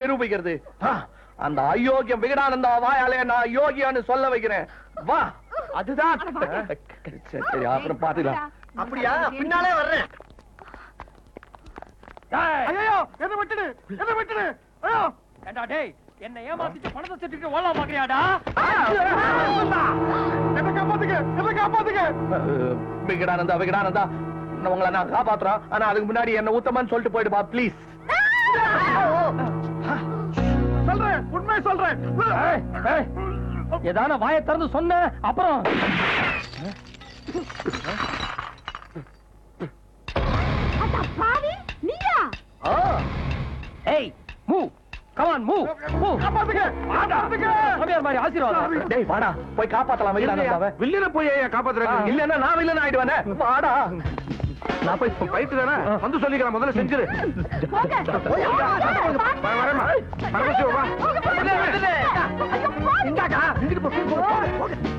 நிரூபிக்கிறது ஆ, அந்த அயோக்கியம் விகடானந்தா வாயாலே நான் யோகியான்னு சொல்ல வைக்கிறேன் வா அதுதான் சரி, சரி அப்புறம் பாத்துக்கலாம் அப்படியா பின்னாலே வர்றேன் ஐயோ என்ன விட்டுடு என்ன விட்டுடு ஐயோ ஏண்டா டேய் என்ன ஏமாத்திட்டு பணத்தை திட்டுட்டு ஓடலாம் பாக்குறியாடா என்ன காப்பாத்துங்க என்ன காப்பாத்துங்க அஹ், விகடானந்தா விகடானந்தா நான் உங்களை நான் காப்பாத்துறேன் ஆனா அதுக்கு முன்னாடி என்ன ஊத்தமான்னு சொல்லிட்டு போயிடுப்பா ப்ளீஸ் சொல்றேன் உண்மை சொல்றேன் ஏய், ஏய், ஏதான வாயை திறந்து சொன்ன அப்புறம் பாவி நீயா ஏய் மூ கமான் மூ மூ காப்பாத்துங்க காப்பாத்துங்க சாமியார் மாதிரி ஆசீர்வாதம் டேய் வாடா போய் காப்பாத்தலாம் விகடானந்தாவை வில்லியன போய் ஏன் காப்பாத்துறாங்க இல்லன்னா நான் வில்லன் ஆயிடுவானே வாடா நான் போய் ஃபைட் தானே வந்து சொல்லிக்கிறேன் முதல்ல செஞ்சிரு போங்க வரேம்மா பரமசிவம்